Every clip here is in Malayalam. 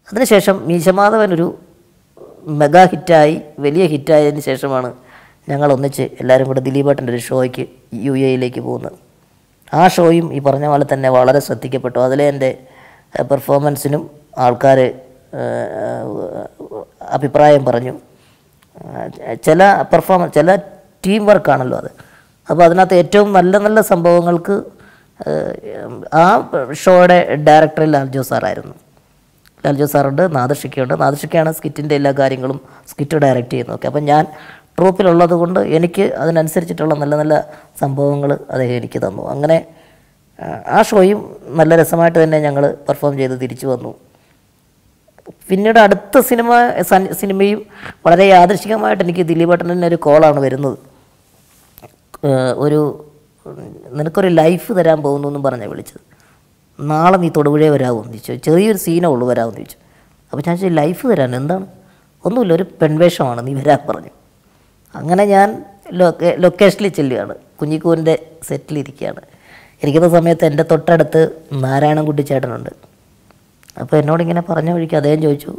അതിനുശേഷം മീശമാധവൻ ഒരു മെഗാ ഹിറ്റായി വലിയ ഹിറ്റായതിന് ശേഷമാണ് ഞങ്ങൾ ഒന്നിച്ച് എല്ലാവരും കൂടെ ദിലീപേട്ടൻ്റെ ഒരു ഷോയ്ക്ക് യു എയിലേക്ക് പോകുന്നത് ആ ഷോയും ഈ പറഞ്ഞ പോലെ തന്നെ വളരെ ശ്രദ്ധിക്കപ്പെട്ടു അതിലെ എൻ്റെ പെർഫോമൻസിനും ആൾക്കാർ അഭിപ്രായം പറഞ്ഞു ആ, ചില പെർഫോമൻസ് ചില ടീം വർക്കാണല്ലോ അത് അപ്പോൾ അതിനകത്ത് ഏറ്റവും നല്ല നല്ല സംഭവങ്ങൾക്ക് ഏഹ്, ആ ഷോയുടെ ഡയറക്ടർ ലാൽജോ സാറായിരുന്നു ലാൽജോ സാറുണ്ട് നാദർഷിക്കയുണ്ട് നാദർഷിക്കയാണ് സ്കിറ്റിൻ്റെ എല്ലാ കാര്യങ്ങളും സ്കിറ്റ് ഡയറക്റ്റ് ചെയ്യുന്നതൊക്കെ അപ്പം ഞാൻ ട്രൂപ്പിലുള്ളത് കൊണ്ട് എനിക്ക് അതിനനുസരിച്ചിട്ടുള്ള നല്ല നല്ല സംഭവങ്ങൾ അദ്ദേഹം എനിക്ക് തന്നു അങ്ങനെ ആ, ആ ഷോയും നല്ല രസമായിട്ട് തന്നെ ഞങ്ങൾ പെർഫോം ചെയ്ത് തിരിച്ചു വന്നു പിന്നീട് അടുത്ത സിനിമ സൻ- സിനിമയും വളരെ യാദൃശികമായിട്ട് എനിക്ക് ദിലീപേട്ടൻ്റെ ഒരു കോളാണ് വരുന്നത് ഏഹ് ഒരു നിനക്കൊരു ലൈഫ് തരാൻ പോകുന്നു എന്നും പറഞ്ഞാണ് വിളിച്ചത് നാളെ നീ തൊടുപുഴയെ വരാമെന്ന് ചോദിച്ചു ചെറിയൊരു സീനേ ഉള്ളൂ വരാമെന്ന് ചോദിച്ചു അപ്പോൾ ഞാൻ ചോദിച്ചു ലൈഫ് തരാൻ എന്താണ് ഒന്നുമില്ല ഒരു പെൺവേഷമാണ് നീ വരാൻ പറഞ്ഞു അങ്ങനെ ഞാൻ ലൊക്കേ ലൊക്കേഷനിൽ ചെല്ലുകയാണ് കുഞ്ഞിക്കൂവിൻ്റെ സെറ്റിലിരിക്കുകയാണ് ഇരിക്കുന്ന സമയത്ത് എൻ്റെ തൊട്ടടുത്ത് നാരായണൻകുട്ടി ചേട്ടനുണ്ട് അപ്പോൾ എന്നോടിങ്ങനെ പറഞ്ഞ വഴിക്ക് അദ്ദേഹം ചോദിച്ചു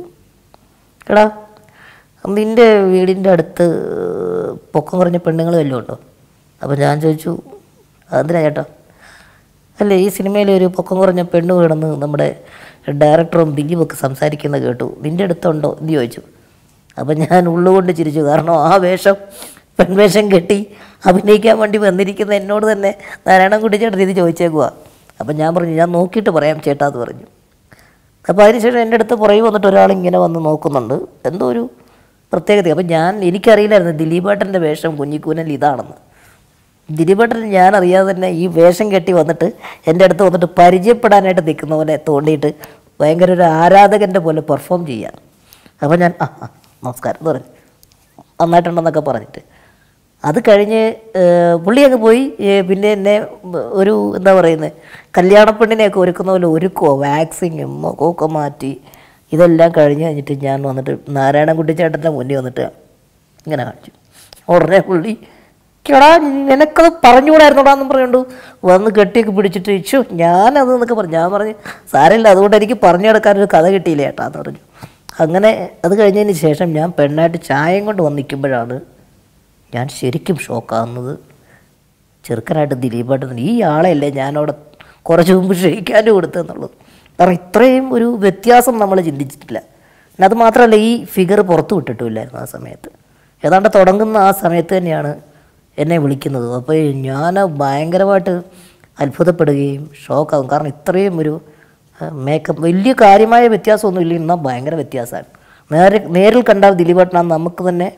എടാ നിൻ്റെ വീടിൻ്റെ അടുത്ത് പൊക്കം കുറഞ്ഞ പെണ്ണുങ്ങൾ വല്ലതും ഉണ്ടോ അപ്പോൾ ഞാൻ ചോദിച്ചു അതെന്തിനാ ചേട്ടാ അല്ലേ ഈ സിനിമയിൽ ഒരു പൊക്കം കുറഞ്ഞ പെണ്ണ് കിടന്ന് നമ്മുടെ ഡയറക്ടറും ദിലീപൊക്കെ സംസാരിക്കുന്നത് കേട്ടു നിൻ്റെ അടുത്തുണ്ടോ എന്ന് ചോദിച്ചു അപ്പം ഞാൻ ഉള്ളുകൊണ്ട് ചിരിച്ചു കാരണം ആ വേഷം പെൺവേഷം കെട്ടി അഭിനയിക്കാൻ വേണ്ടി വന്നിരിക്കുന്ന എന്നോട് തന്നെ നാരായണൻകുട്ടി ചേട്ടൻ ഇത് ചോദിച്ചേക്കുക അപ്പം ഞാൻ പറഞ്ഞു ഞാൻ നോക്കിയിട്ട് പറയാം ചേട്ടാ എന്ന് പറഞ്ഞു അപ്പോൾ അതിനുശേഷം എൻ്റെ അടുത്ത് പുറകെ വന്നിട്ട് ഒരാൾ ഇങ്ങനെ വന്ന് നോക്കുന്നുണ്ട് എന്തോ ഒരു പ്രത്യേകത അപ്പം ഞാൻ എനിക്കറിയില്ലായിരുന്നു ദിലീപേട്ടൻ്റെ വേഷം കുഞ്ഞിക്കൂനൽ ഇതാണെന്ന് ദിലീപേട്ടൻ ഞാൻ അറിയാതെ തന്നെ ഈ വേഷം കെട്ടി വന്നിട്ട് എൻ്റെ അടുത്ത് വന്നിട്ട് പരിചയപ്പെടാനായിട്ട് നിൽക്കുന്ന പോലെ തോണ്ടിയിട്ട് ഭയങ്കര ഒരു ആരാധകൻ്റെ പോലെ പെർഫോം ചെയ്യാൻ അപ്പോൾ ഞാൻ ആ ആ, നമസ്കാരം എന്ന് പറഞ്ഞു നന്നായിട്ടുണ്ടെന്നൊക്കെ പറഞ്ഞിട്ട് അത് കഴിഞ്ഞ് ഏഹ്, പുള്ളി അങ്ങ് പോയി ഏഹ്, പിന്നെ എന്നെ ഒരു എന്താ പറയുന്നത് കല്യാണപ്പെണ്ണിനെയൊക്കെ ഒരുക്കുന്ന പോലെ ഒരുക്കുമോ വാക്സിങ്ങും മുഖമൊക്കെ മാറ്റി ഇതെല്ലാം കഴിഞ്ഞ് കഴിഞ്ഞിട്ട് ഞാൻ വന്നിട്ട് നാരായണൻകുട്ടി ചേട്ടൻ്റെ മുന്നിൽ വന്നിട്ട് ഇങ്ങനെ കാണിച്ചു ഉടനെ പുള്ളി കേടാ നിനക്കത് പറഞ്ഞുകൂടായിരുന്നോടാന്ന് പറഞ്ഞുകൊണ്ട് വന്ന് കെട്ടിയൊക്കെ പിടിച്ചിട്ട് ഇച്ചു ഞാനത് എന്നൊക്കെ പറഞ്ഞു ഞാൻ പറഞ്ഞു സാരമില്ല അതുകൊണ്ട് എനിക്ക് പറഞ്ഞു കൊടുക്കാനൊരു കഥ കിട്ടിയില്ല ചേട്ടാ എന്ന് പറഞ്ഞു അങ്ങനെ അത് കഴിഞ്ഞതിന് ശേഷം ഞാൻ പെണ്ണായിട്ട് ചായയും കൊണ്ട് വന്ന് നിൽക്കുമ്പോഴാണ് ഞാൻ ശരിക്കും ഷോക്കാവുന്നത് ചെറുക്കനായിട്ട് ദിലീപായിട്ട് ഈ ആളെയല്ലേ ഞാനവിടെ കുറച്ച് മുമ്പ് ക്ഷയിക്കാനും കൊടുത്തെന്നുള്ളത് കാരണം ഇത്രയും ഒരു വ്യത്യാസം നമ്മൾ ചിന്തിച്ചിട്ടില്ല പിന്നെ അത് മാത്രമല്ല ഈ ഫിഗർ പുറത്തു വിട്ടിട്ടുമില്ലായിരുന്നു ആ സമയത്ത് ഏതാണ്ട് തുടങ്ങുന്ന ആ സമയത്ത് തന്നെയാണ് എന്നെ വിളിക്കുന്നത് അപ്പോൾ ഞാൻ ഭയങ്കരമായിട്ട് അത്ഭുതപ്പെടുകയും ഷോക്കാവും കാരണം ഇത്രയും ഒരു മേക്കപ്പ് വലിയ കാര്യമായ വ്യത്യാസമൊന്നും ഇല്ല എന്നാൽ ഭയങ്കര വ്യത്യാസമാണ് നേരെ നേരിൽ കണ്ടാൽ ദിലീപേട്ടനാണ് നമുക്ക് തന്നെ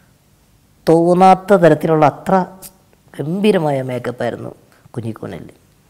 തോന്നാത്ത തരത്തിലുള്ള അത്ര ഗംഭീരമായ മേക്കപ്പായിരുന്നു കുഞ്ഞിക്കൂനലിൽ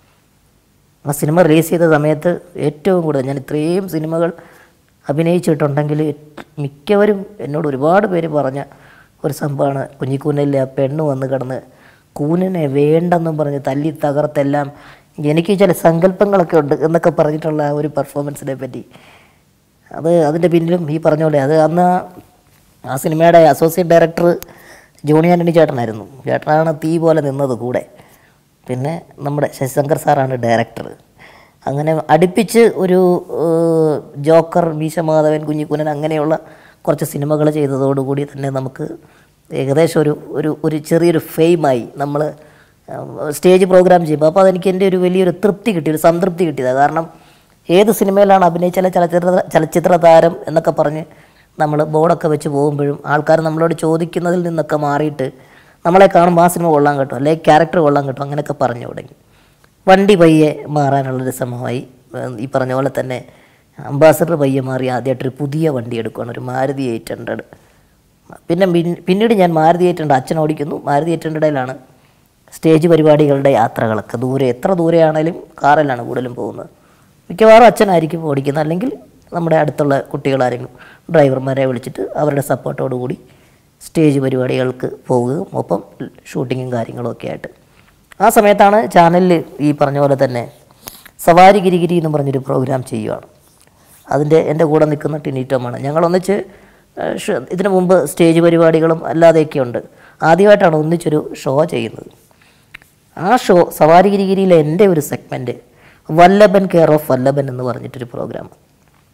ആ സിനിമ റിലീസ് ചെയ്ത സമയത്ത് ഏറ്റവും കൂടുതൽ ഞാൻ ഇത്രയും സിനിമകൾ അഭിനയിച്ചിട്ടുണ്ടെങ്കിൽ മിക്കവരും എന്നോട് ഒരുപാട് പേര് പറഞ്ഞ ഒരു സംഭവമാണ് കുഞ്ഞിക്കൂനലിലെ ആ പെണ്ണ് വന്ന് കിടന്ന് കൂനനെ വേണ്ടെന്നും പറഞ്ഞ് തല്ലി തകർത്തെല്ലാം എനിക്ക് ചില സങ്കല്പങ്ങളൊക്കെ ഉണ്ട് എന്നൊക്കെ പറഞ്ഞിട്ടുള്ള ആ ഒരു പെർഫോമൻസിനെ പറ്റി അത് അതിൻ്റെ പിന്നിലും ഈ പറഞ്ഞ പോലെ അത് അന്ന് ആ സിനിമയുടെ അസോസിയേറ്റ് ഡയറക്ടർ ജോണി ആൻ്റണി ചേട്ടനായിരുന്നു ചേട്ടനാണ് തീ പോലെ നിന്നത് കൂടെ പിന്നെ നമ്മുടെ ശശിശങ്കർ സാറാണ് ഡയറക്ടർ അങ്ങനെ അടുപ്പിച്ച് ഒരു ഏഹ്, ജോക്കർ മീശമാധവൻ കുഞ്ഞിക്കുനൻ അങ്ങനെയുള്ള കുറച്ച് സിനിമകൾ ചെയ്തതോടുകൂടി തന്നെ നമുക്ക് ഏകദേശം ഒരു ഒരു ഒരു ചെറിയൊരു ഫെയിമായി നമ്മൾ സ്റ്റേജ് പ്രോഗ്രാം ചെയ്യുമ്പോൾ അപ്പോൾ അതെനിക്ക് എൻ്റെ ഒരു വലിയൊരു തൃപ്തി കിട്ടി ഒരു സംതൃപ്തി കിട്ടിയത് കാരണം ഏത് സിനിമയിലാണ് അഭിനയിച്ചാൽ ചലച്ചിത്ര ചലച്ചിത്ര താരം എന്നൊക്കെ പറഞ്ഞ് നമ്മൾ ബോർഡൊക്കെ വെച്ച് പോകുമ്പോഴും ആൾക്കാർ നമ്മളോട് ചോദിക്കുന്നതിൽ നിന്നൊക്കെ മാറിയിട്ട് നമ്മളെ കാണുമ്പോൾ ആ സിനിമ കൊള്ളാൻ കേട്ടോ അല്ലെങ്കിൽ ക്യാരക്ടർ കൊള്ളാൻ കേട്ടോ അങ്ങനെയൊക്കെ പറഞ്ഞു തുടങ്ങി വണ്ടി പയ്യെ മാറാനുള്ളൊരു ശ്രമമായി ഏഹ് ഈ പറഞ്ഞ പോലെ തന്നെ അംബാസഡർ പയ്യെ മാറി ആദ്യമായിട്ടൊരു പുതിയ വണ്ടി എടുക്കുകയാണ് ഒരു മാരുതി എയ്റ്റ് ഹൺഡ്രഡ് പിന്നെ പിൻ- പിന്നീട് ഞാൻ മാരുതി എയ്റ്റ് ഹൺഡ്രഡ് അച്ഛൻ ഓടിക്കുന്നു മാരുതി എയ്റ്റ് ഹൺഡ്രഡിലാണ് സ്റ്റേജ് പരിപാടികളുടെ യാത്രകളൊക്കെ ദൂരെ എത്ര ദൂരെയാണേലും കാറിലാണ് കൂടുതലും പോകുന്നത് മിക്കവാറും അച്ഛനായിരിക്കും ഓടിക്കുന്നത് അല്ലെങ്കിൽ നമ്മുടെ അടുത്തുള്ള കുട്ടികളാരെങ്കിലും ഡ്രൈവർമാരെ വിളിച്ചിട്ട് അവരുടെ സപ്പോർട്ടോടു കൂടി സ്റ്റേജ് പരിപാടികൾക്ക് പോവുകയും ഒപ്പം ഷൂട്ടിങ്ങും കാര്യങ്ങളും ഒക്കെ ആയിട്ട് ആ സമയത്താണ് ചാനലിൽ ഈ പറഞ്ഞ പോലെ തന്നെ സവാരി ഗിരിഗിരി എന്ന് പറഞ്ഞൊരു പ്രോഗ്രാം ചെയ്യുകയാണ് അതിൻ്റെ എൻ്റെ കൂടെ നിൽക്കുന്ന ടിനിറ്റോമാണ് ഞങ്ങൾ ഒന്നിച്ച് ഏഹ്, ഷ- ഇതിനു മുമ്പ് സ്റ്റേജ് പരിപാടികളും അല്ലാതെയൊക്കെ ഉണ്ട് ആദ്യമായിട്ടാണ് ഒന്നിച്ചൊരു ഷോ ചെയ്യുന്നത് ആ ഷോ സവാരി ഗിരിഗിരിയിലെ എൻ്റെ ഒരു segment Vallabhan care of Vallabhan എന്ന് പറഞ്ഞിട്ടൊരു പ്രോഗ്രാം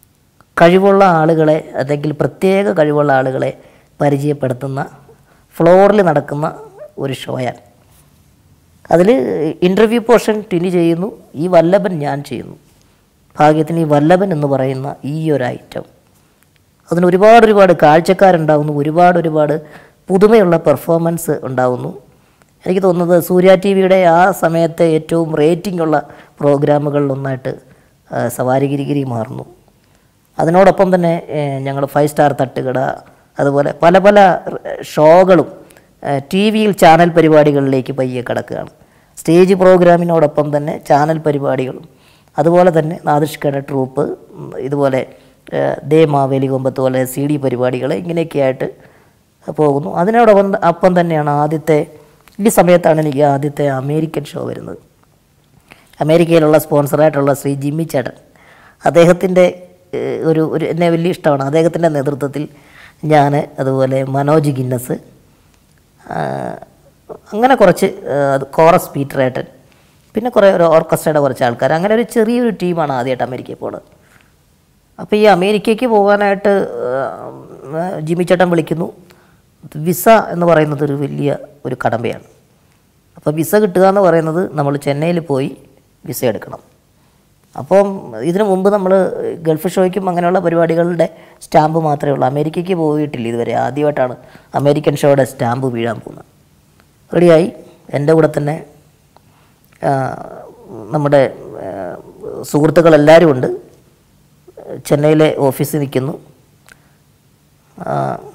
കഴിവുള്ള ആളുകളെ അല്ലെങ്കിൽ പ്രത്യേക കഴിവുള്ള ആളുകളെ പരിചയപ്പെടുത്തുന്ന ഫ്ലോറിൽ നടക്കുന്ന ഒരു ഷോയാണ് അതിൽ ഇൻ്റർവ്യൂ പോർഷൻ ടിനി ചെയ്യുന്നു ഈ വല്ലഭൻ ഞാൻ ചെയ്യുന്നു ഭാഗ്യത്തിന് ഈ വല്ലഭൻ എന്ന് പറയുന്ന ഈ ഒരു ഐറ്റം അതിന് ഒരുപാട് ഒരുപാട് കാഴ്ചക്കാരുണ്ടാവുന്നു ഒരുപാട് ഒരുപാട് പുതുമയുള്ള പെർഫോമൻസ് ഉണ്ടാവുന്നു എനിക്ക് തോന്നുന്നത് സൂര്യ ടി വിയുടെ ആ സമയത്തെ ഏറ്റവും റേറ്റിംഗ് ഉള്ള പ്രോഗ്രാമുകളിലൊന്നായിട്ട് ആ, സവാരിഗിരിഗിരി മാറുന്നു അതിനോടൊപ്പം തന്നെ ഞങ്ങൾ ഫൈവ് സ്റ്റാർ തട്ടുകട അതുപോലെ പല പല ഷോകളും ടി വിയിൽ ചാനൽ പരിപാടികളിലേക്ക് പയ്യെ കിടക്കുകയാണ് സ്റ്റേജ് പ്രോഗ്രാമിനോടൊപ്പം തന്നെ ചാനൽ പരിപാടികളും അതുപോലെ തന്നെ നാദിഷ്കട ട്രൂപ്പ് ഉം, ഇതുപോലെ ഏഹ്, ദേ മാവേലി കൊമ്പത്ത് പോലെ സി ഡി പരിപാടികൾ ഇങ്ങനെയൊക്കെയായിട്ട് പോകുന്നു അതിനോടൊപ്പം അപ്പം തന്നെയാണ് ആദ്യത്തെ ഈ സമയത്താണ് എനിക്ക് ആദ്യത്തെ അമേരിക്കൻ ഷോ വരുന്നത് അമേരിക്കയിലുള്ള സ്പോൺസറായിട്ടുള്ള ശ്രീ ജിമ്മി ചേട്ടൻ അദ്ദേഹത്തിൻ്റെ ഏഹ്, ഒരു ഒരു എന്നെ വലിയ ഇഷ്ടമാണ് അദ്ദേഹത്തിൻ്റെ നേതൃത്വത്തിൽ ഞാൻ അതുപോലെ മനോജ് ഗിന്നസ് ആ, അങ്ങനെ കുറച്ച് ആ, അത് കോറസ് പീറ്ററേട്ടൻ പിന്നെ കുറേ ഒരു ഓർക്കസ്ട്രയുടെ കുറച്ച് ആൾക്കാർ അങ്ങനെ ഒരു ചെറിയൊരു ടീമാണ് ആദ്യമായിട്ട് അമേരിക്കയിൽ പോണത് അപ്പോൾ ഈ അമേരിക്കയ്ക്ക് പോകാനായിട്ട് ആ, ജിമ്മി ചേട്ടൻ വിളിക്കുന്നു വിസ എന്ന് പറയുന്നത് ഒരു വലിയ ഒരു കടമ്പയാണ് അപ്പോൾ വിസ കിട്ടുക എന്ന് പറയുന്നത് നമ്മൾ ചെന്നൈയിൽ പോയി വിസ എടുക്കണം അപ്പം ഇതിനു മുമ്പ് നമ്മൾ ഗൾഫ് ഷോയ്ക്കും അങ്ങനെയുള്ള പരിപാടികളുടെ സ്റ്റാമ്പ് മാത്രമേ ഉള്ളൂ അമേരിക്കയ്ക്ക് പോയിട്ടില്ല ഇതുവരെ ആദ്യമായിട്ടാണ് അമേരിക്കൻ ഷോയുടെ സ്റ്റാമ്പ് വീഴാൻ പോകുന്നത് റെഡിയായി എൻ്റെ കൂടെ തന്നെ ആ, നമ്മുടെ ആ, സുഹൃത്തുക്കളെല്ലാവരും ഉണ്ട് ചെന്നൈയിലെ ഓഫീസിൽ നിൽക്കുന്നു ആ,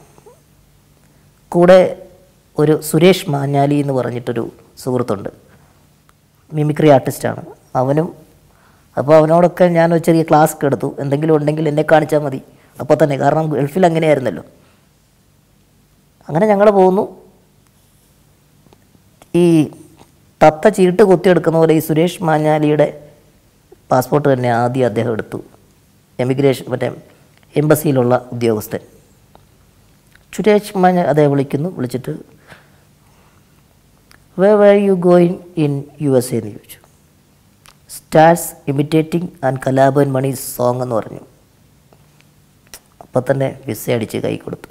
കൂടെ ഒരു സുരേഷ് മാഞ്ഞാലി എന്ന് പറഞ്ഞിട്ടൊരു സുഹൃത്തുണ്ട് മിമിക്രി ആർട്ടിസ്റ്റാണ് അവനും അപ്പോൾ അവനോടൊക്കെ ഞാൻ ഒരു ചെറിയ ക്ലാസ് ഒക്കെ എടുത്തു എന്തെങ്കിലും ഉണ്ടെങ്കിൽ എന്നെ കാണിച്ചാൽ മതി അപ്പോൾ തന്നെ കാരണം ഗൾഫിൽ അങ്ങനെയായിരുന്നല്ലോ അങ്ങനെ ഞങ്ങൾ പോകുന്നു ഈ തത്ത ചീട്ട് കുത്തിയെടുക്കുന്ന പോലെ ഈ സുരേഷ് മാഞ്ഞാലിയുടെ പാസ്പോർട്ട് തന്നെ ആദ്യം അദ്ദേഹം എടുത്തു എമിഗ്രേഷൻ മറ്റേ എംബസിയിലുള്ള ഉദ്യോഗസ്ഥൻ സുരേഷ് മാഞ്ഞ അദ്ദേഹം വിളിക്കുന്നു വിളിച്ചിട്ട് where where you going in U S എന്ന് ചോദിച്ചു stars imitating and Kalabhavan Mani song എന്ന് പറഞ്ഞു അപ്പം തന്നെ വിസ അടിച്ച് കൈ കൊടുത്തു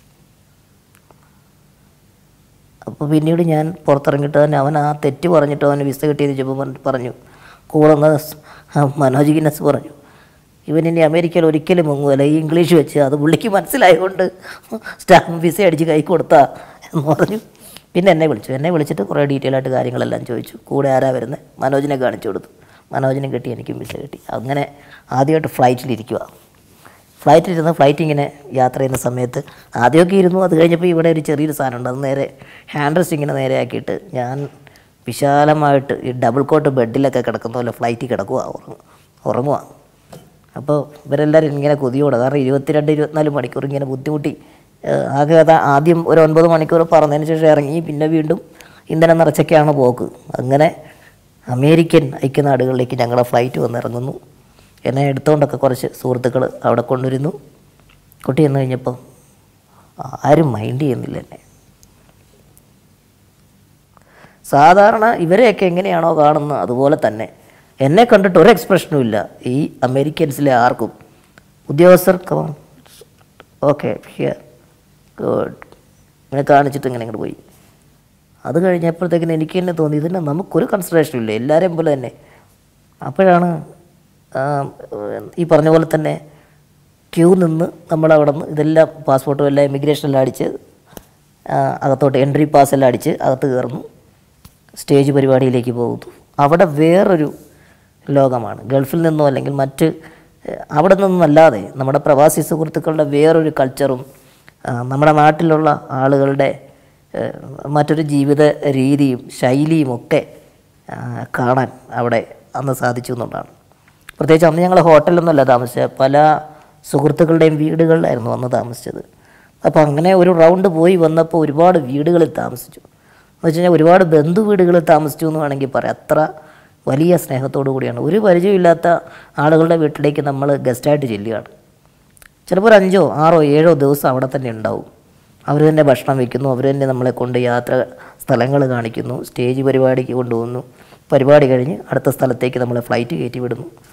അപ്പോൾ പിന്നീട് ഞാൻ പുറത്തിറങ്ങിയിട്ട് തന്നെ അവൻ ആ തെറ്റ് പറഞ്ഞിട്ട് അവന് വിസ കിട്ടിയെന്ന് ചോദിച്ചപ്പോൾ പറഞ്ഞു കൂടെ നിന്ന് സ്- ആ മനോജ് ഗിന്നസ് പറഞ്ഞു ഇവൻ ഇനി അമേരിക്കയിൽ ഒരിക്കലും മുങ്ങുമല്ല ഈ ഇംഗ്ലീഷ് വെച്ച് അത് പുള്ളിക്ക് മനസ്സിലായതുകൊണ്ട് സ്റ്റാമ്പ് വിസ അടിച്ച് കൈ കൊടുത്താ എന്ന് പറഞ്ഞു പിന്നെ എന്നെ വിളിച്ചു എന്നെ വിളിച്ചിട്ട് കുറേ ഡീറ്റെയിൽ ആയിട്ട് കാര്യങ്ങളെല്ലാം ചോദിച്ചു കൂടെ ആരാ വരുന്നത് മനോജിനെ കാണിച്ചു കൊടുത്തു മനോജിനെ കിട്ടി എനിക്കും വിസ കിട്ടി അങ്ങനെ ആദ്യമായിട്ട് ഫ്ലൈറ്റിലിരിക്കുക ഫ്ലൈറ്റിലിരുന്ന് ഫ്ലൈറ്റ് ഇങ്ങനെ യാത്ര ചെയ്യുന്ന സമയത്ത് ആദ്യമൊക്കെ ഇരുന്നു അത് കഴിഞ്ഞപ്പോൾ ഇവിടെ ഒരു ചെറിയൊരു സാധനമുണ്ട് അത് നേരെ ഹാൻഡ് റെസ്റ്റ് ഇങ്ങനെ നേരെ ആക്കിയിട്ട് ഞാൻ വിശാലമായിട്ട് ഈ ഡബിൾ കോട്ട് ബെഡിലൊക്കെ കിടക്കുന്ന പോലെ ഫ്ലൈറ്റിൽ കിടക്കുക ഉറങ്ങുക ഉറങ്ങുക അപ്പോൾ ഇവരെല്ലാവരും ഇങ്ങനെ കൊതിയോടെ കാരണം ഇരുപത്തിരണ്ട് ഇരുപത്തിനാല് മണിക്കൂർ ഇങ്ങനെ ബുദ്ധിമുട്ടി ഏഹ് ആകെ അതാ ആദ്യം ഒരു ഒൻപത് മണിക്കൂർ പറഞ്ഞതിന് ശേഷം ഇറങ്ങി പിന്നെ വീണ്ടും ഇന്ധനം നിറച്ചൊക്കെയാണ് പോക്ക് അങ്ങനെ അമേരിക്കൻ ഐക്യനാടുകളിലേക്ക് ഞങ്ങളുടെ ഫ്ലൈറ്റ് വന്നിറങ്ങുന്നു എന്നെ എടുത്തുകൊണ്ടൊക്കെ കുറച്ച് സുഹൃത്തുക്കൾ അവിടെ കൊണ്ടുവരുന്നു കുട്ടി എന്ന് കഴിഞ്ഞപ്പോൾ ആരും മൈൻഡ് ചെയ്യുന്നില്ല എന്നെ സാധാരണ ഇവരെയൊക്കെ എങ്ങനെയാണോ കാണുന്നത് അതുപോലെ തന്നെ എന്നെ കണ്ടിട്ട് ഒരു എക്സ്പ്രഷനും ഇല്ല ഈ അമേരിക്കൻസിലെ ആർക്കും ഉദ്യോഗസ്ഥർ ഓക്കെ ഹിയർ ഗുഡ് ഇങ്ങനെ കാണിച്ചിട്ട് ഇങ്ങനെ ഇങ്ങോട്ട് പോയി അത് കഴിഞ്ഞപ്പോഴത്തേക്കിന് എനിക്ക് തന്നെ തോന്നി ഇതിന് നമുക്കൊരു കൺസിഡറേഷനും ഇല്ല എല്ലാവരെയും പോലെ തന്നെ അപ്പോഴാണ് ആ, ഈ പറഞ്ഞ പോലെ തന്നെ ക്യൂ നിന്ന് നമ്മളവിടെ നിന്ന് ഇതെല്ലാം പാസ്പോർട്ടും എല്ലാം ഇമിഗ്രേഷനെല്ലാം അടിച്ച് ആ, അകത്തോട്ട് എൻട്രി പാസ് എല്ലാം അടിച്ച് അകത്ത് കയറുന്നു സ്റ്റേജ് പരിപാടിയിലേക്ക് പോകുന്നു അവിടെ വേറൊരു ലോകമാണ് ഗൾഫിൽ നിന്നോ അല്ലെങ്കിൽ മറ്റ് ഏഹ്, അവിടെ നിന്നല്ലാതെ നമ്മുടെ പ്രവാസി സുഹൃത്തുക്കളുടെ വേറൊരു കൾച്ചറും ആ, നമ്മുടെ നാട്ടിലുള്ള ആളുകളുടെ ഏഹ്, മറ്റൊരു ജീവിത രീതിയും ശൈലിയും ഒക്കെ ആ, കാണാൻ അവിടെ അന്ന് സാധിച്ചു എന്നുള്ളതാണ് പ്രത്യേകിച്ച് അന്ന് ഞങ്ങൾ ഹോട്ടലൊന്നുമല്ല താമസിച്ചത് പല സുഹൃത്തുക്കളുടെയും വീടുകളിലായിരുന്നു അന്ന് താമസിച്ചത് അപ്പോൾ അങ്ങനെ ഒരു റൗണ്ട് പോയി വന്നപ്പോൾ ഒരുപാട് വീടുകളിൽ താമസിച്ചു എന്ന് വെച്ച് കഴിഞ്ഞാൽ ഒരുപാട് ബന്ധു വീടുകളിൽ താമസിച്ചു എന്ന് വേണമെങ്കിൽ പറയാം അത്ര വലിയ സ്നേഹത്തോടു കൂടിയാണ് ഒരു പരിചയമില്ലാത്ത ആളുകളുടെ വീട്ടിലേക്ക് നമ്മൾ ഗസ്റ്റായിട്ട് ചെല്ലുകയാണ് ചിലപ്പോൾ ഒരു അഞ്ചോ ആറോ ഏഴോ ദിവസം അവിടെ തന്നെ ഉണ്ടാവും അവർ തന്നെ ഭക്ഷണം വയ്ക്കുന്നു അവർ തന്നെ നമ്മളെ കൊണ്ട് യാത്ര സ്ഥലങ്ങൾ കാണിക്കുന്നു സ്റ്റേജ് പരിപാടിക്ക് കൊണ്ടുപോകുന്നു പരിപാടി കഴിഞ്ഞ് അടുത്ത സ്ഥലത്തേക്ക് നമ്മളെ ഫ്ലൈറ്റ് കയറ്റി വിടുന്നു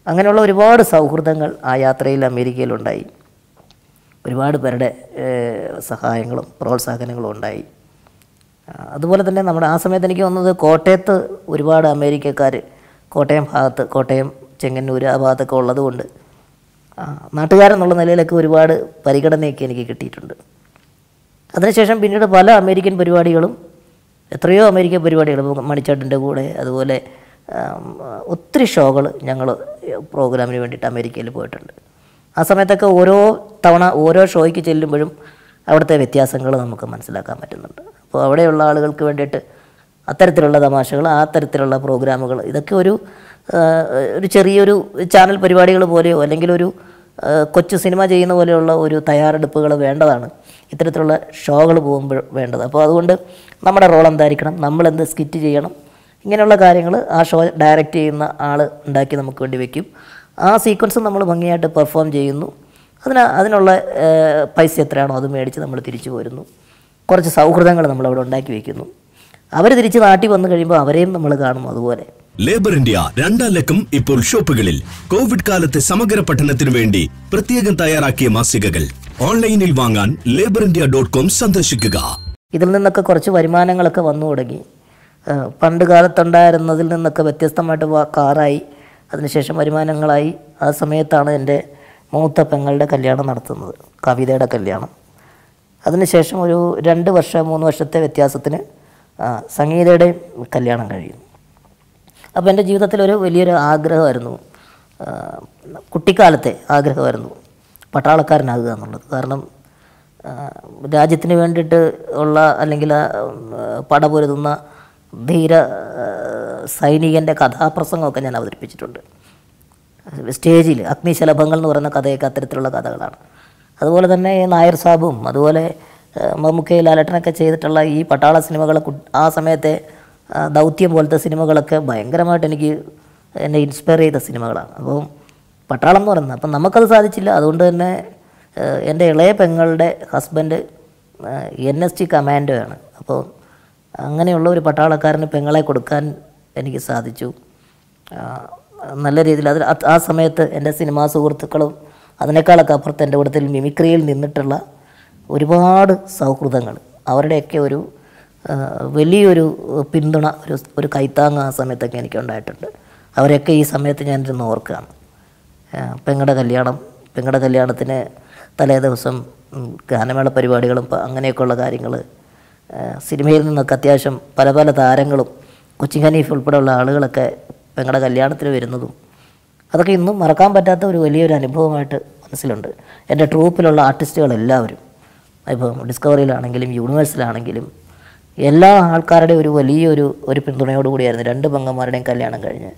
അങ്ങനെയുള്ള ഒരുപാട് സൗഹൃദങ്ങൾ ആ യാത്രയിൽ അമേരിക്കയിലുണ്ടായി ഒരുപാട് പേരുടെ ഏഹ്, സഹായങ്ങളും പ്രോത്സാഹനങ്ങളും ഉണ്ടായി ആ, അതുപോലെ തന്നെ നമ്മുടെ ആ സമയത്ത് എനിക്ക് തോന്നുന്നത് കോട്ടയത്ത് ഒരുപാട് അമേരിക്കക്കാർ കോട്ടയം ഭാഗത്ത് കോട്ടയം ചെങ്ങന്നൂർ ആ ഭാഗത്തൊക്കെ ഉള്ളതുകൊണ്ട് ആ, നാട്ടുകാരെന്നുള്ള നിലയിലൊക്കെ ഒരുപാട് പരിഗണനയൊക്കെ എനിക്ക് കിട്ടിയിട്ടുണ്ട് അതിനുശേഷം പിന്നീട് പല അമേരിക്കൻ പരിപാടികളും എത്രയോ അമേരിക്കൻ പരിപാടികൾ ഇപ്പം മണിച്ചേട്ടൻ്റെ കൂടെ അതുപോലെ ആം, ഒത്തിരി ഷോകൾ ഞങ്ങൾ പ്രോഗ്രാമിന് വേണ്ടിയിട്ട് അമേരിക്കയിൽ പോയിട്ടുണ്ട് ആ സമയത്തൊക്കെ ഓരോ തവണ ഓരോ ഷോയ്ക്ക് ചെല്ലുമ്പോഴും അവിടുത്തെ വ്യത്യാസങ്ങൾ നമുക്ക് മനസ്സിലാക്കാൻ പറ്റുന്നുണ്ട് അപ്പോൾ അവിടെയുള്ള ആളുകൾക്ക് വേണ്ടിയിട്ട് അത്തരത്തിലുള്ള തമാശകൾ ആ തരത്തിലുള്ള പ്രോഗ്രാമുകൾ ഇതൊക്കെ ഒരു ആ, ഒരു ചെറിയൊരു ചാനൽ പരിപാടികൾ പോലെയോ അല്ലെങ്കിൽ ഒരു ആ, കൊച്ചു സിനിമ ചെയ്യുന്ന പോലെയുള്ള ഒരു തയ്യാറെടുപ്പുകൾ വേണ്ടതാണ് ഇത്തരത്തിലുള്ള ഷോകൾ പോകുമ്പോൾ വേണ്ടത് അപ്പോൾ അതുകൊണ്ട് നമ്മുടെ റോൾ എന്തായിരിക്കണം നമ്മളെന്ത് സ്കിറ്റ് ചെയ്യണം ഇങ്ങനെയുള്ള കാര്യങ്ങൾ ആ ഷോ ഡയറക്റ്റ് ചെയ്യുന്ന ആൾ ഉണ്ടാക്കി നമുക്ക് വേണ്ടി വെക്കും ആ സീക്വൻസ് നമ്മൾ ഭംഗിയായിട്ട് പെർഫോം ചെയ്യുന്നു അതിന് അതിനുള്ള ആ, പൈസ എത്രയാണോ അത് മേടിച്ച് നമ്മൾ തിരിച്ചു പോരുന്നു കുറച്ച് സൗഹൃദങ്ങൾ നമ്മളവിടെ ഉണ്ടാക്കി വയ്ക്കുന്നു അവർ തിരിച്ച് നാട്ടിൽ വന്നു കഴിയുമ്പോൾ അവരെയും നമ്മൾ കാണും അതുപോലെ ലേബർ ഇന്ത്യ രണ്ടാം ലക്കം ഇപ്പോൾ ഷോപ്പുകളിൽ കോവിഡ് കാലത്തെ സമഗ്ര പഠനത്തിനു വേണ്ടി പ്രത്യേകം തയ്യാറാക്കിയ മാസികകൾ ഓൺലൈനിൽ വാങ്ങാൻ ലേബർ ഇന്ത്യ ഡോട്ട് കോം സന്ദർശിക്കുക ഇതിൽ നിന്നൊക്കെ കുറച്ച് വരുമാനങ്ങളൊക്കെ വന്നു തുടങ്ങി ആ, പണ്ട് കാലത്തുണ്ടായിരുന്നതിൽ നിന്നൊക്കെ വ്യത്യസ്തമായിട്ട് വാ- കാറായി അതിനുശേഷം വരുമാനങ്ങളായി ആ സമയത്താണ് എൻ്റെ മൂത്ത പെങ്ങളുടെ കല്യാണം നടത്തുന്നത് കവിതയുടെ കല്യാണം അതിനുശേഷം ഒരു രണ്ട് വർഷം മൂന്ന് വർഷത്തെ വ്യത്യാസത്തിന് ആ, സംഗീതയുടെയും കല്യാണം കഴിയുന്നു അപ്പോൾ എൻ്റെ ജീവിതത്തിലൊരു വലിയൊരു ആഗ്രഹമായിരുന്നു ആ, കുട്ടിക്കാലത്തെ ആഗ്രഹമായിരുന്നു പട്ടാളക്കാരനാകുക എന്നുള്ളത് കാരണം ആ, രാജ്യത്തിന് വേണ്ടിയിട്ട് ഉള്ള അല്ലെങ്കിൽ ആ, ഉം, പടപൊരുതുന്ന ധീര ആ, സൈനികൻ്റെ കഥാപ്രസംഗമൊക്കെ ഞാൻ അവതരിപ്പിച്ചിട്ടുണ്ട് സ്റ്റേജിൽ അഗ്നിശലഭങ്ങൾ എന്ന് പറയുന്ന കഥയൊക്കെ അത്തരത്തിലുള്ള കഥകളാണ് അതുപോലെ തന്നെ ഈ നായർ സാബും അതുപോലെ ആ, മമ്മൂക്കയെ ലാലട്ടനൊക്കെ ചെയ്തിട്ടുള്ള ഈ പട്ടാള സിനിമകൾ ആ സമയത്തെ ആ, ദൗത്യം പോലത്തെ സിനിമകളൊക്കെ ഭയങ്കരമായിട്ട് എനിക്ക് എന്നെ ഇൻസ്പയർ ചെയ്ത സിനിമകളാണ് അപ്പം പട്ടാളം എന്ന് പറയുന്നത് അപ്പം നമുക്കത് സാധിച്ചില്ല അതുകൊണ്ട് തന്നെ ആ, എൻ്റെ ഇളയ പെങ്ങളുടെ ഹസ്ബൻഡ് എൻ എസ് ടി കമാൻഡോയാണ് അപ്പോൾ അങ്ങനെയുള്ള ഒരു പട്ടാളക്കാരന് പെങ്ങളെ കൊടുക്കാൻ എനിക്ക് സാധിച്ചു ആ, നല്ല രീതിയിൽ അത് അത് ആ സമയത്ത് എൻ്റെ സിനിമാ സുഹൃത്തുക്കളും അതിനേക്കാളൊക്കെ അപ്പുറത്ത് എൻ്റെ കൂട്ടത്തിൽ മിമിക്രിയിൽ നിന്നിട്ടുള്ള ഒരുപാട് സൗഹൃദങ്ങൾ അവരുടെയൊക്കെ ഒരു ആ, വലിയൊരു പിന്തുണ ഒരു ഒരു കൈത്താങ് ആ സമയത്തൊക്കെ എനിക്ക് ഉണ്ടായിട്ടുണ്ട് അവരെയൊക്കെ ഈ സമയത്ത് ഞാനിരുന്ന് ഓർക്കുകയാണ് ആ, പെങ്ങളുടെ കല്യാണം പെങ്ങളുടെ കല്യാണത്തിന് തലേ ദിവസം ഉം, ഗാനമേള പരിപാടികളും പ- അങ്ങനെയൊക്കെയുള്ള കാര്യങ്ങൾ സിനിമയിൽ നിന്നൊക്കെ അത്യാവശ്യം പല പല താരങ്ങളും കൊച്ചിൻ ഹനീഫ് ഉൾപ്പെടെയുള്ള ആളുകളൊക്കെ പെങ്ങളുടെ കല്യാണത്തിന് വരുന്നതും അതൊക്കെ ഇന്നും മറക്കാൻ പറ്റാത്ത ഒരു വലിയൊരു അനുഭവമായിട്ട് മനസ്സിലുണ്ട് എൻ്റെ ട്രൂപ്പിലുള്ള ആർട്ടിസ്റ്റുകളെല്ലാവരും ഇപ്പം ഡിസ്കവറിയിലാണെങ്കിലും യൂണിവേഴ്സിലാണെങ്കിലും എല്ലാ ആൾക്കാരുടെയും ഒരു വലിയൊരു ഒരു പിന്തുണയോടുകൂടിയായിരുന്നു രണ്ട് പെങ്ങന്മാരുടെയും കല്യാണം കഴിഞ്ഞ്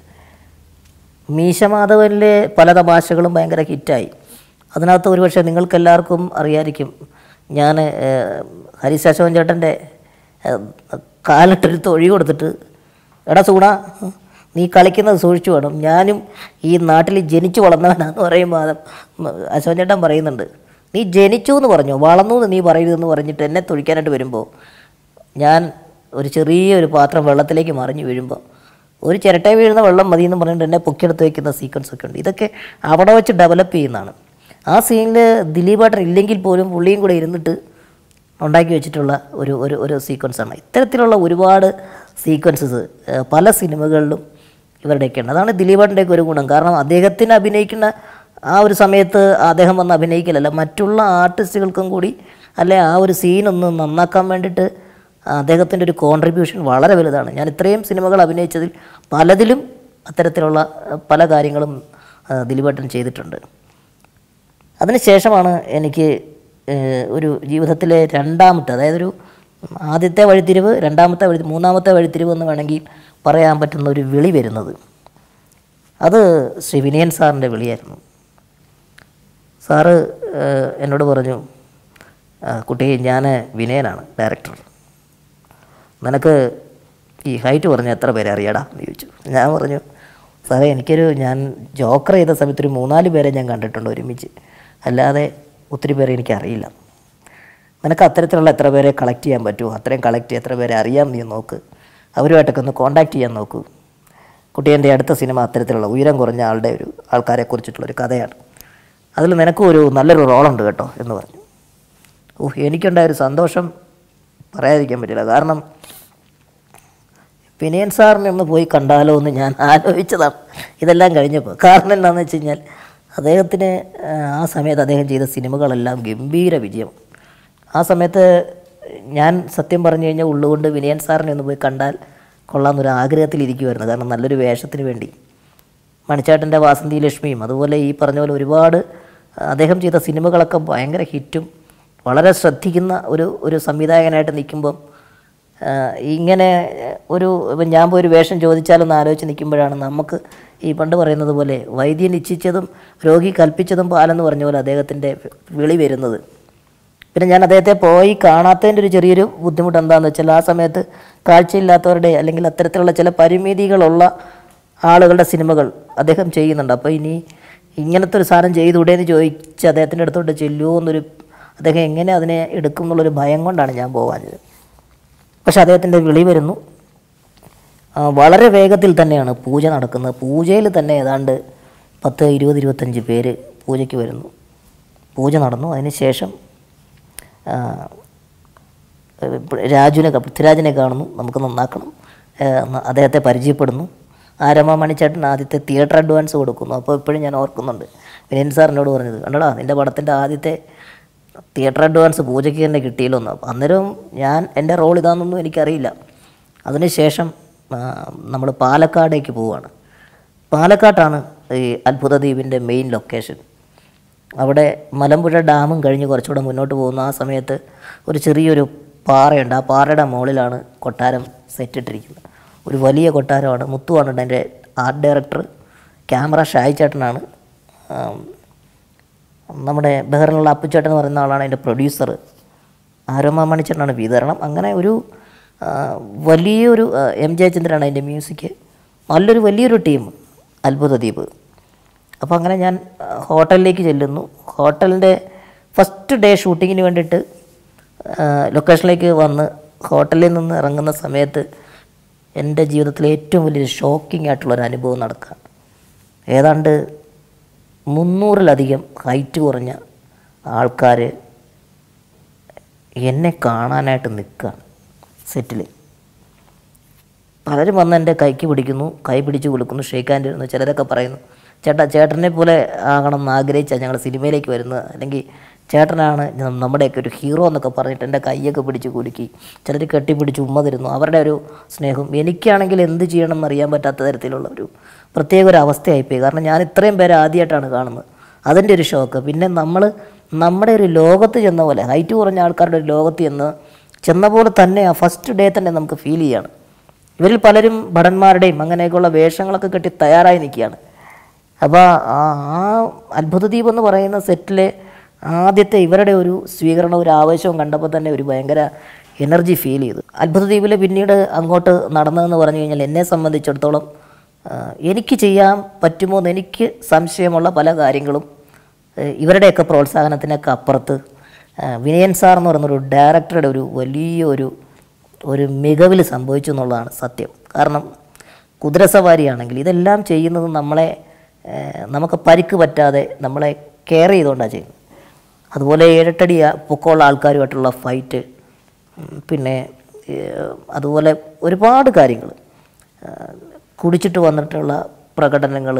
മീശമാധവനിലെ പല തമാശകളും ഭയങ്കര ഹിറ്റായി അതിനകത്ത് ഒരുപക്ഷെ നിങ്ങൾക്കെല്ലാവർക്കും അറിയായിരിക്കും ഞാൻ ഹരിശാശവൻ ചേട്ടൻ്റെ കാലിട്ടൊരു തൊഴി കൊടുത്തിട്ട് എടാ സൂണ നീ കളിക്കുന്നത് സൂക്ഷിച്ചു വേണം ഞാനും ഈ നാട്ടിൽ ജനിച്ചു വളർന്നവനാന്ന് പറയുമ്പോൾ അത് അശോകൻ ചേട്ടൻ പറയുന്നുണ്ട് നീ ജനിച്ചു എന്ന് പറഞ്ഞു വളർന്നു എന്ന് നീ പറയരുതെന്ന് പറഞ്ഞിട്ട് എന്നെ തൊഴിക്കാനായിട്ട് വരുമ്പോൾ ഞാൻ ഒരു ചെറിയൊരു പാത്രം വെള്ളത്തിലേക്ക് മറിഞ്ഞു വീഴുമ്പോൾ ഒരു ചിരട്ട വീഴുന്ന വെള്ളം മതി എന്ന് പറഞ്ഞിട്ട് എന്നെ പൊക്കിയെടുത്ത് വയ്ക്കുന്ന സീക്വൻസ് ഒക്കെ ഉണ്ട് ഇതൊക്കെ അവിടെ വെച്ച് ഡെവലപ്പ് ചെയ്യുന്നതാണ് ആ സീനിൽ ദിലീപേട്ടൻ ഇല്ലെങ്കിൽ പോലും പുള്ളിയും കൂടെ ഇരുന്നിട്ട് ഉണ്ടാക്കി വെച്ചിട്ടുള്ള ഒരു ഒരു ഒരു സീക്വൻസാണ് ഇത്തരത്തിലുള്ള ഒരുപാട് സീക്വൻസസ് പല സിനിമകളിലും ഇവരുടെയൊക്കെ ഉണ്ട് അതാണ് ദിലീപേട്ടൻ്റെയൊക്കെ ഒരു ഗുണം കാരണം അദ്ദേഹത്തിന് അഭിനയിക്കുന്ന ആ ഒരു സമയത്ത് അദ്ദേഹം വന്ന് അഭിനയിക്കലല്ല മറ്റുള്ള ആർട്ടിസ്റ്റുകൾക്കും കൂടി അല്ലെ ആ ഒരു സീനൊന്ന് നന്നാക്കാൻ വേണ്ടിയിട്ട് അദ്ദേഹത്തിൻ്റെ ഒരു കോൺട്രിബ്യൂഷൻ വളരെ വലുതാണ് ഞാൻ ഇത്രയും സിനിമകൾ അഭിനയിച്ചതിൽ പലതിലും അത്തരത്തിലുള്ള അഹ്, പല കാര്യങ്ങളും അഹ്, ദിലീപേട്ടൻ ചെയ്തിട്ടുണ്ട് അതിനുശേഷമാണ് എനിക്ക് ഏഹ്, ഒരു ജീവിതത്തിലെ രണ്ടാമത്തെ അതായത് ഒരു ആദ്യത്തെ വഴിത്തിരിവ് രണ്ടാമത്തെ വഴി മൂന്നാമത്തെ വഴിത്തിരിവ് എന്ന് വേണമെങ്കിൽ പറയാൻ പറ്റുന്ന ഒരു വിളി വരുന്നത് അത് ശ്രീ വിനയൻ സാറിൻ്റെ വിളിയായിരുന്നു സാറ് ഏഹ്, എന്നോട് പറഞ്ഞു "ആ, കുട്ടി ഞാൻ വിനയനാണ് ഡയറക്ടർ നിനക്ക് ഈ ഹൈറ്റ് പറഞ്ഞ എത്ര പേരെ അറിയാടാ എന്ന് ചോദിച്ചു ഞാൻ പറഞ്ഞു സാറേ എനിക്കൊരു ഞാൻ ജോക്കർ ചെയ്ത സമയത്ത് ഒരു മൂന്നാല് പേരെ ഞാൻ കണ്ടിട്ടുണ്ട് ഒരുമിച്ച് അല്ലാതെ ഒത്തിരി പേരെ എനിക്കറിയില്ല നിനക്ക് അത്തരത്തിലുള്ള എത്ര പേരെ കളക്ട് ചെയ്യാൻ പറ്റുമോ അത്രയും കളക്ട് ചെയ്യാൻ എത്ര പേരെ അറിയാം നീ നോക്ക് അവരുമായിട്ടൊക്കെ ഒന്ന് കോണ്ടാക്ട് ചെയ്യാൻ നോക്കൂ കുട്ടിയൻ്റെ അടുത്ത സിനിമ അത്തരത്തിലുള്ള ഉയരം കുറഞ്ഞ ആളുടെ ഒരു ആൾക്കാരെ കുറിച്ചിട്ടുള്ളൊരു കഥയാണ് അതിൽ നിനക്കും ഒരു നല്ലൊരു റോളുണ്ട് കേട്ടോ എന്ന് പറഞ്ഞു ഓ എനിക്കുണ്ടായ ഒരു സന്തോഷം പറയാതിരിക്കാൻ പറ്റില്ല കാരണം പിനിയൻ സാറിനെ ഒന്ന് പോയി കണ്ടാലോ എന്ന് ഞാൻ ആലോചിച്ചതാണ് ഇതെല്ലാം കഴിഞ്ഞപ്പോൾ കാരണം എന്താണെന്ന് വെച്ച് കഴിഞ്ഞാൽ അദ്ദേഹത്തിന് ആ, ആ സമയത്ത് അദ്ദേഹം ചെയ്ത സിനിമകളെല്ലാം ഗംഭീര വിജയം ആ സമയത്ത് ഞാൻ സത്യം പറഞ്ഞു കഴിഞ്ഞാൽ ഉള്ളുകൊണ്ട് വിനയൻ സാറിനെ ഒന്ന് പോയി കണ്ടാൽ കൊള്ളാമെന്നൊരു ആഗ്രഹത്തിലിരിക്കുമായിരുന്നു കാരണം നല്ലൊരു വേഷത്തിന് വേണ്ടി മണിച്ചേട്ടൻ്റെ വാസന്തി ലക്ഷ്മിയും അതുപോലെ ഈ പറഞ്ഞ പോലെ ഒരുപാട് അദ്ദേഹം ചെയ്ത സിനിമകളൊക്കെ ഭയങ്കര ഹിറ്റും വളരെ ശ്രദ്ധിക്കുന്ന ഒരു ഒരു സംവിധായകനായിട്ട് നിൽക്കുമ്പം ആ, ഇങ്ങനെ ഒരു ഇപ്പം ഞാൻ പോയി ഒരു വേഷം ചോദിച്ചാലൊന്ന് ആലോചിച്ച് നിൽക്കുമ്പോഴാണ് നമുക്ക് ഈ പണ്ട് പറയുന്നത് പോലെ വൈദ്യൻ ഇച്ഛിച്ചതും രോഗി കൽപ്പിച്ചതും പാലെന്ന് പറഞ്ഞ പോലെ അദ്ദേഹത്തിൻ്റെ വിളി വരുന്നത് പിന്നെ ഞാൻ അദ്ദേഹത്തെ പോയി കാണാത്തതിൻ്റെ ഒരു ചെറിയൊരു ബുദ്ധിമുട്ട് എന്താണെന്ന് വെച്ചാൽ ആ സമയത്ത് കാഴ്ചയില്ലാത്തവരുടെ അല്ലെങ്കിൽ അത്തരത്തിലുള്ള ചില പരിമിതികളുള്ള ആളുകളുടെ സിനിമകൾ അദ്ദേഹം ചെയ്യുന്നുണ്ട് അപ്പോൾ ഇനി ഇങ്ങനത്തെ ഒരു സാധനം ചെയ്തുകൂടെ എന്ന് ചോദിച്ച് അദ്ദേഹത്തിൻ്റെ അടുത്തോട്ട് ചെല്ലുമോ എന്നൊരു അദ്ദേഹം എങ്ങനെ അതിനെ എടുക്കും എന്നുള്ളൊരു ഭയം കൊണ്ടാണ് ഞാൻ പോകാഞ്ഞത് പക്ഷെ അദ്ദേഹത്തിൻ്റെ വിളി വരുന്നു ആ, വളരെ വേഗത്തിൽ തന്നെയാണ് പൂജ നടക്കുന്നത് പൂജയിൽ തന്നെ ഏതാണ്ട് പത്ത് ഇരുപത് ഇരുപത്തഞ്ച് പേര് പൂജയ്ക്ക് വരുന്നു പൂജ നടന്നു അതിന് ശേഷം ആ, രാജുവിനെ ക- പൃഥ്വിരാജിനെ കാണുന്നു നമുക്ക് നന്നാക്കണം ആ, ന- അദ്ദേഹത്തെ പരിചയപ്പെടുന്നു ആരമ മണിച്ചേട്ടൻ ആദ്യത്തെ തിയേറ്റർ അഡ്വാൻസ് കൊടുക്കുന്നു അപ്പോൾ ഇപ്പോഴും ഞാൻ ഓർക്കുന്നുണ്ട് വിനയൻ സാറിനോട് പറഞ്ഞത് കണ്ടടാ നിൻ്റെ പടത്തിൻ്റെ ആദ്യത്തെ തിയേറ്റർ അഡ്വാൻസ് പൂജയ്ക്ക് തന്നെ കിട്ടിയല്ലോ എന്ന് അപ്പം അന്നേരം ഞാൻ എൻ്റെ റോൾ ഇതാണെന്നൊന്നും എനിക്കറിയില്ല അതിനുശേഷം നമ്മൾ പാലക്കാടേക്ക് പോവുകയാണ് പാലക്കാട്ടാണ് ഈ അത്ഭുത ദ്വീപിൻ്റെ മെയിൻ ലൊക്കേഷൻ അവിടെ മലമ്പുഴ ഡാമും കഴിഞ്ഞ് കുറച്ചുകൂടെ മുന്നോട്ട് പോകുന്ന ആ സമയത്ത് ഒരു ചെറിയൊരു പാറയുണ്ട് ആ പാറയുടെ മുകളിലാണ് കൊട്ടാരം സെറ്റിട്ടിരിക്കുന്നത് ഒരു വലിയ കൊട്ടാരമാണ് മുത്തുവാണ് എൻ്റെ ആർട്ട് ഡയറക്ടർ ക്യാമറ ഷായി ചേട്ടനാണ് ആം, നമ്മുടെ ബഹറിനുള്ള അപ്പുച്ചേട്ടൻ എന്ന് പറയുന്ന ആളാണ് അതിൻ്റെ പ്രൊഡ്യൂസർ ആരോമ മണിച്ചേട്ടനാണ് വിതരണം അങ്ങനെ ഒരു ആ, വലിയൊരു ആ, എം ജയചന്ദ്രനാണ് അതിൻ്റെ മ്യൂസിക് നല്ലൊരു വലിയൊരു ടീം അത്ഭുത ദ്വീപ് അപ്പോൾ അങ്ങനെ ഞാൻ ആ, ഹോട്ടലിലേക്ക് ചെല്ലുന്നു ഹോട്ടലിൻ്റെ ഫസ്റ്റ് ഡേ ഷൂട്ടിങ്ങിന് വേണ്ടിയിട്ട് ആ, ലൊക്കേഷനിലേക്ക് വന്ന് ഹോട്ടലിൽ നിന്ന് ഇറങ്ങുന്ന സമയത്ത് എൻ്റെ ജീവിതത്തിലെ ഏറ്റവും വലിയൊരു ഷോക്കിംഗ് ആയിട്ടുള്ളൊരു അനുഭവം നടക്കുക ഏതാണ്ട് മുന്നൂറിലധികം ഹൈറ്റ് കുറഞ്ഞ ആൾക്കാർ എന്നെ കാണാനായിട്ട് നിൽക്കുകയാണ് സെറ്റിൽ പലരും വന്ന് എൻ്റെ കൈക്ക് പിടിക്കുന്നു കൈ പിടിച്ച് കൊടുക്കുന്നു ഷേക്ക് ഹാൻഡ് ഇരുന്നു ചിലരൊക്കെ പറയുന്നു ചേട്ടാ ചേട്ടനെ പോലെ ആകണം എന്ന് ആഗ്രഹിച്ചാൽ ഞങ്ങൾ സിനിമയിലേക്ക് വരുന്നത് അല്ലെങ്കിൽ ചേട്ടനാണ് ന- നമ്മുടെയൊക്കെ ഒരു ഹീറോ എന്നൊക്കെ പറഞ്ഞിട്ട് എൻ്റെ കൈയൊക്കെ പിടിച്ച് കുലുക്കി ചിലർ കെട്ടിപ്പിടിച്ച് ഉമ്മ തരുന്നു അവരുടെ ഒരു സ്നേഹം എനിക്കാണെങ്കിൽ എന്ത് ചെയ്യണം എന്നറിയാൻ പറ്റാത്ത തരത്തിലുള്ള ഒരു പ്രത്യേക ഒരു അവസ്ഥയായിപ്പോയി കാരണം ഞാൻ ഇത്രയും പേരെ ആദ്യമായിട്ടാണ് കാണുന്നത് അതിൻ്റെ ഒരു ഷോക്ക് പിന്നെ നമ്മൾ നമ്മുടെ ഒരു ലോകത്ത് ചെന്ന പോലെ ഹൈറ്റ് കുറഞ്ഞ ആൾക്കാരുടെ ഒരു ലോകത്ത് ചെന്ന് ചെന്ന പോലെ തന്നെ ആ ഫസ്റ്റ് ഡേ തന്നെ നമുക്ക് ഫീൽ ചെയ്യാണ് ഇവരിൽ പലരും ഭടന്മാരുടെയും അങ്ങനെയൊക്കെയുള്ള വേഷങ്ങളൊക്കെ കെട്ടി തയ്യാറായി നിൽക്കുകയാണ് അപ്പോൾ ആ ആ അത്ഭുത ദ്വീപ് എന്ന് പറയുന്ന സെറ്റിലെ ആദ്യത്തെ ഇവരുടെ ഒരു സ്വീകരണം ഒരു ആവേശവും കണ്ടപ്പോൾ തന്നെ ഒരു ഭയങ്കര എനർജി ഫീൽ ചെയ്തു അത്ഭുത ദ്വീപിൽ പിന്നീട് അങ്ങോട്ട് നടന്നതെന്ന് പറഞ്ഞു കഴിഞ്ഞാൽ എന്നെ സംബന്ധിച്ചിടത്തോളം ആ, എനിക്ക് ചെയ്യാൻ പറ്റുമോ എന്ന് എനിക്ക് സംശയമുള്ള പല കാര്യങ്ങളും ഏഹ് ഇവരുടെയൊക്കെ പ്രോത്സാഹനത്തിനൊക്കെ അപ്പുറത്ത് ആ, വിനയൻ സാർ എന്ന് പറയുന്ന ഒരു ഡയറക്ടറുടെ ഒരു വലിയ ഒരു ഒരു മികവിൽ സംഭവിച്ചു എന്നുള്ളതാണ് സത്യം കാരണം കുതിരസവാരിയാണെങ്കിൽ ഇതെല്ലാം ചെയ്യുന്നത് നമ്മളെ ഏഹ് നമുക്ക് പരിക്ക് പറ്റാതെ നമ്മളെ കെയർ ചെയ്തുകൊണ്ടാണ് ചെയ്യുന്നത് അതുപോലെ ഏഴെട്ടടി പൊക്കമുള്ള ആൾക്കാരുമായിട്ടുള്ള ഫൈറ്റ് ഉം, പിന്നെ ഏഹ് അതുപോലെ ഒരുപാട് കാര്യങ്ങൾ കുടിച്ചിട്ട് വന്നിട്ടുള്ള പ്രകടനങ്ങൾ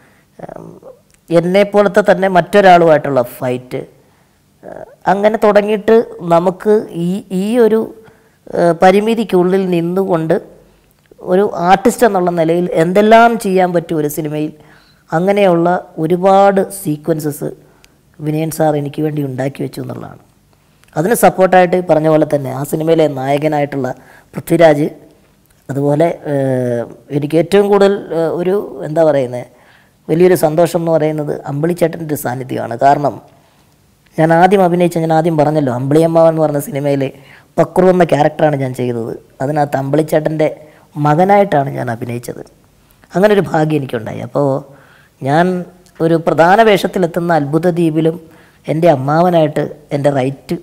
എന്നെപ്പോലത്തെ തന്നെ മറ്റൊരാളുമായിട്ടുള്ള ഫൈറ്റ് ഏഹ് അങ്ങനെ തുടങ്ങിയിട്ട് നമുക്ക് ഈ ഈ ഒരു ഏഹ് പരിമിതിക്കുള്ളിൽ നിന്നുകൊണ്ട് ഒരു ആർട്ടിസ്റ്റ് എന്നുള്ള നിലയിൽ എന്തെല്ലാം ചെയ്യാൻ പറ്റും ഒരു സിനിമയിൽ അങ്ങനെയുള്ള ഒരുപാട് സീക്വൻസസ് വിനയൻ സാർ എനിക്ക് വേണ്ടി ഉണ്ടാക്കി വെച്ചു എന്നുള്ളതാണ് അതിന് സപ്പോർട്ടായിട്ട് ഈ പറഞ്ഞ പോലെ തന്നെ ആ സിനിമയിലെ നായകനായിട്ടുള്ള പൃഥ്വിരാജ് അതുപോലെ ഏഹ്, എനിക്ക് ഏറ്റവും കൂടുതൽ ഏഹ്, ഒരു എന്താ പറയുന്നത് വലിയൊരു സന്തോഷം എന്ന് പറയുന്നത് അമ്പിളിച്ചേട്ടൻ്റെ ഒരു സാന്നിധ്യമാണ് കാരണം ഞാൻ ആദ്യം അഭിനയിച്ച ഞാൻ ആദ്യം പറഞ്ഞല്ലോ അമ്പിളിയമ്മാവൻ എന്ന് പറഞ്ഞ സിനിമയിലെ പക്രു എന്ന ക്യാരക്ടറാണ് ഞാൻ ചെയ്തത് അതിനകത്ത് അമ്പിളിച്ചേട്ടൻ്റെ മകനായിട്ടാണ് ഞാൻ അഭിനയിച്ചത് അങ്ങനെ ഒരു ഭാഗ്യം എനിക്കുണ്ടായി അപ്പോൾ ഞാൻ ഒരു പ്രധാന വേഷത്തിലെത്തുന്ന അത്ഭുത ദ്വീപിലും എൻ്റെ അമ്മാവനായിട്ട് എൻ്റെ റൈറ്റ്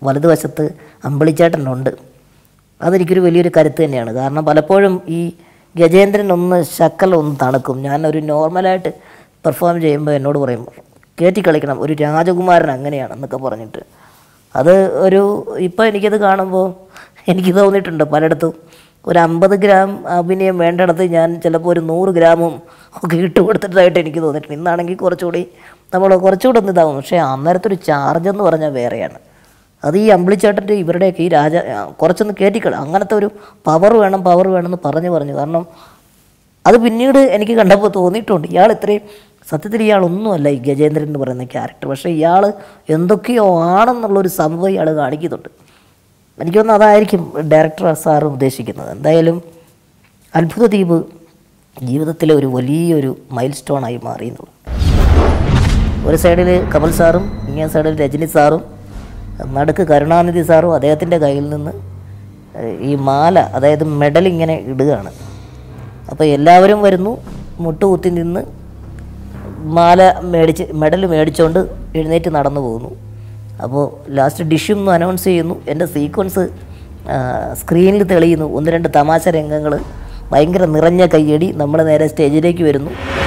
വലതുവശത്ത് അമ്പിളിച്ചേട്ടനുണ്ട് അതെനിക്കൊരു വലിയൊരു കരുത്ത് തന്നെയാണ് കാരണം പലപ്പോഴും ഈ ഗജേന്ദ്രൻ ഒന്ന് ശക്കല ഒന്ന് തണുക്കും ഞാനൊരു നോർമലായിട്ട് പെർഫോം ചെയ്യുമ്പോൾ എന്നോട് പറയും കയറ്റി കളിക്കണം ഒരു രാജകുമാരൻ അങ്ങനെയാണ് എന്നൊക്കെ പറഞ്ഞിട്ട് അത് ഒരു ഇപ്പോൾ എനിക്കത് കാണുമ്പോൾ എനിക്ക് തോന്നിയിട്ടുണ്ട് പലയിടത്തും ഒരു അമ്പത് ഗ്രാം അഭിനയം വേണ്ടിടത്ത് ഞാൻ ചിലപ്പോൾ ഒരു നൂറ് ഗ്രാമും ഒക്കെ ഇട്ട് കൊടുത്തിട്ടതായിട്ട് എനിക്ക് തോന്നിയിട്ടുണ്ട് ഇന്നാണെങ്കിൽ കുറച്ചുകൂടി നമ്മൾ കുറച്ചുകൂടി ഒന്ന് ഇതാവും പക്ഷേ അന്നേരത്തെ ഒരു ചാർജ് എന്ന് പറഞ്ഞാൽ വേറെയാണ് അത് ഈ അമ്പിളിച്ചേട്ടൻ്റെ ഇവരുടെയൊക്കെ ഈ രാജ ആ, കുറച്ചൊന്ന് കയറ്റിക്കള അങ്ങനത്തെ ഒരു പവർ വേണം പവർ വേണമെന്ന് പറഞ്ഞു പറഞ്ഞു കാരണം അത് പിന്നീട് എനിക്ക് കണ്ടപ്പോൾ തോന്നിയിട്ടുണ്ട് ഇയാൾ ഇത്രയും സത്യത്തിൽ ഇയാളൊന്നുമല്ല ഈ ഗജേന്ദ്രൻ എന്ന് പറയുന്ന ക്യാരക്ടർ പക്ഷേ ഇയാൾ എന്തൊക്കെയോ ആണെന്നുള്ളൊരു സംഭവം ഇയാൾ കാണിക്കുന്നുണ്ട് എനിക്ക് തോന്നുന്നു അതായിരിക്കും ഡയറക്ടർ സാർ ഉദ്ദേശിക്കുന്നത് എന്തായാലും അത്ഭുത ദ്വീപ് ജീവിതത്തിലെ ഒരു വലിയൊരു മൈൽ സ്റ്റോണായി മാറിയെന്നുള്ളു ഒരു സൈഡിൽ കമൽ സാറും ഇങ്ങേ സൈഡിൽ രജനി സാറും നടുക്ക് കരുണാനിധി സാറും അദ്ദേഹത്തിൻ്റെ കയ്യിൽ നിന്ന് ഏഹ്, ഈ മാല അതായത് മെഡൽ ഇങ്ങനെ ഇടുകയാണ് അപ്പോൾ എല്ലാവരും വരുന്നു മുട്ടുകുത്തി നിന്ന് മാല മേടിച്ച് മെഡൽ മേടിച്ചുകൊണ്ട് എഴുന്നേറ്റ് നടന്നു പോകുന്നു അപ്പോൾ ലാസ്റ്റ് ഡിഷും അനൗൺസ് ചെയ്യുന്നു എൻ്റെ സീക്വൻസ് സ്ക്രീനിൽ തെളിയുന്നു ഒന്ന് രണ്ട് തമാശ രംഗങ്ങൾ ഭയങ്കര നിറഞ്ഞ കയ്യടി നമ്മൾ നേരെ സ്റ്റേജിലേക്ക് വരുന്നു